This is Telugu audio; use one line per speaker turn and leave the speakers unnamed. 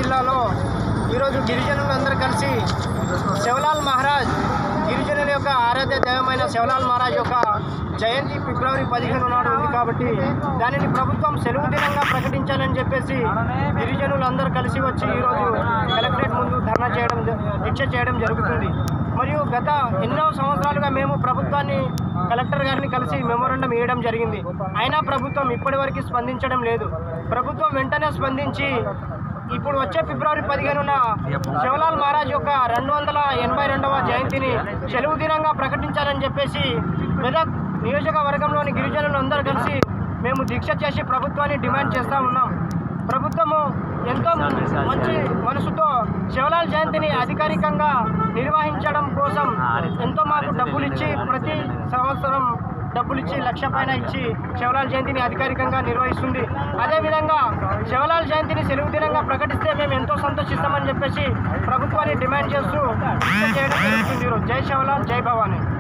జిల్లాలో ఈరోజు గిరిజనులందరూ కలిసి శివలాల్ మహారాజ్ గిరిజనుల యొక్క ఆరాధ్య దైవమైన శివలాల్ మహారాజ్ యొక్క జయంతి ఫిబ్రవరి పదిహేను నాడు ఉంది కాబట్టి దానిని ప్రభుత్వం సెలవు దినంగా ప్రకటించాలని చెప్పేసి గిరిజనులందరూ కలిసి వచ్చి ఈరోజు కలెక్టరేట్ ముందు ధర్నా చేయడం జ- దీక్ష చేయడం జరుగుతుంది మరియు గత ఎన్నో సంవత్సరాలుగా మేము ప్రభుత్వాన్ని కలెక్టర్ గారిని కలిసి మెమోరండం ఇవ్వడం జరిగింది అయినా ప్రభుత్వం ఇప్పటివరకు స్పందించడం లేదు ప్రభుత్వం వెంటనే స్పందించి ఇప్పుడు వచ్చే ఫిబ్రవరి పదిహేనున శివలాల్ మహారాజ్ యొక్క రెండు వందల ఎనభై రెండవ జయంతిని సెలవు దినంగా ప్రకటించాలని చెప్పేసి మెదక్ నియోజకవర్గంలోని గిరిజనులు అందరూ కలిసి మేము దీక్ష చేసి ప్రభుత్వాన్ని డిమాండ్ చేస్తూ ఉన్నాం ప్రభుత్వము ఎంతో మంచి మనసుతో శివలాల్ జయంతిని అధికారికంగా నిర్వహించడం కోసం ఎంతో మాకు డబ్బులు ఇచ్చి ప్రతి సంవత్సరం డబ్బులు ఇచ్చి లక్ష పైన ఇచ్చి శివలాల్ జయంతిని అధికారికంగా నిర్వహిస్తుంది అదేవిధంగా శివలాల్ జయంతిని సెలవు దినంగా ప్రకటిస్తే మేము ఎంతో సంతోషిస్తామని చెప్పేసి ప్రభుత్వాన్ని డిమాండ్ చేస్తూ దీక్ష చేయడం జరుగుతుంది ఈరోజు. జై శివలాల్ జై భవానీ